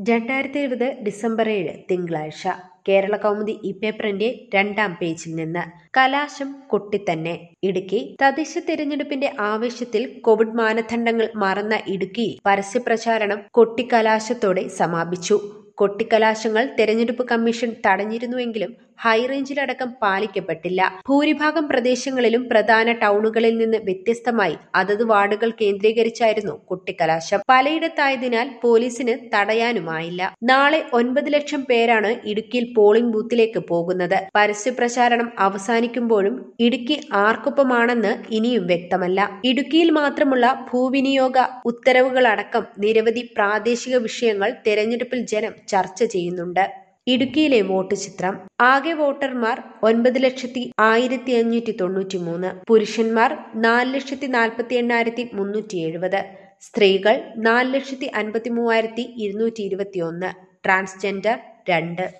രണ്ടായിരത്തി ഇരുപത് ഡിസംബർ ഏഴ് തിങ്കളാഴ്ച കേരള കൗമുദി ഈ പേപ്പറിന്റെ രണ്ടാം പേജിൽ നിന്ന് കലാശം കൊട്ടിത്തന്നെ ഇടുക്കി തദ്ദേശ തെരഞ്ഞെടുപ്പിന്റെ ആവേശത്തിൽ കോവിഡ് മാനദണ്ഡങ്ങൾ മറന്ന ഇടുക്കിയിൽ പരസ്യപ്രചാരണം കൊട്ടിക്കലാശത്തോടെ സമാപിച്ചു കൊട്ടിക്കലാശങ്ങൾ തെരഞ്ഞെടുപ്പ് കമ്മീഷൻ തടഞ്ഞിരുന്നുവെങ്കിലും ഹൈറേഞ്ചിലടക്കം പാലിക്കപ്പെട്ടില്ല ഭൂരിഭാഗം പ്രദേശങ്ങളിലും പ്രധാന ടൗണുകളിൽ നിന്ന് വ്യത്യസ്തമായി അതത് വാർഡുകൾ കേന്ദ്രീകരിച്ചായിരുന്നു കൊട്ടിക്കലാശം പലയിടത്തായതിനാൽ പോലീസിന് തടയാനുമായില്ല നാളെ ഒൻപത് ലക്ഷം പേരാണ് ഇടുക്കിയിൽ പോളിംഗ് ബൂത്തിലേക്ക് പോകുന്നത് പരസ്യപ്രചാരണം അവസാനിക്കുമ്പോഴും ഇടുക്കി ആർക്കൊപ്പമാണെന്ന് ഇനിയും വ്യക്തമല്ല ഇടുക്കിയിൽ മാത്രമുള്ള ഭൂവിനിയോഗ ഉത്തരവുകളടക്കം നിരവധി പ്രാദേശിക വിഷയങ്ങൾ തെരഞ്ഞെടുപ്പിൽ ജനം ചർച്ച ചെയ്യുന്നുണ്ട് ഇടുക്കിയിലെ വോട്ട് ചിത്രം ആകെ വോട്ടർമാർ ഒൻപത് ലക്ഷത്തി ആയിരത്തി അഞ്ഞൂറ്റി തൊണ്ണൂറ്റി മൂന്ന് പുരുഷന്മാർ നാല് ലക്ഷത്തി നാൽപ്പത്തി എണ്ണായിരത്തി മുന്നൂറ്റി എഴുപത് സ്ത്രീകൾ നാല് ലക്ഷത്തി അൻപത്തി മൂവായിരത്തി ഇരുന്നൂറ്റി ഇരുപത്തി ഒന്ന് ട്രാൻസ്ജെൻഡർ രണ്ട്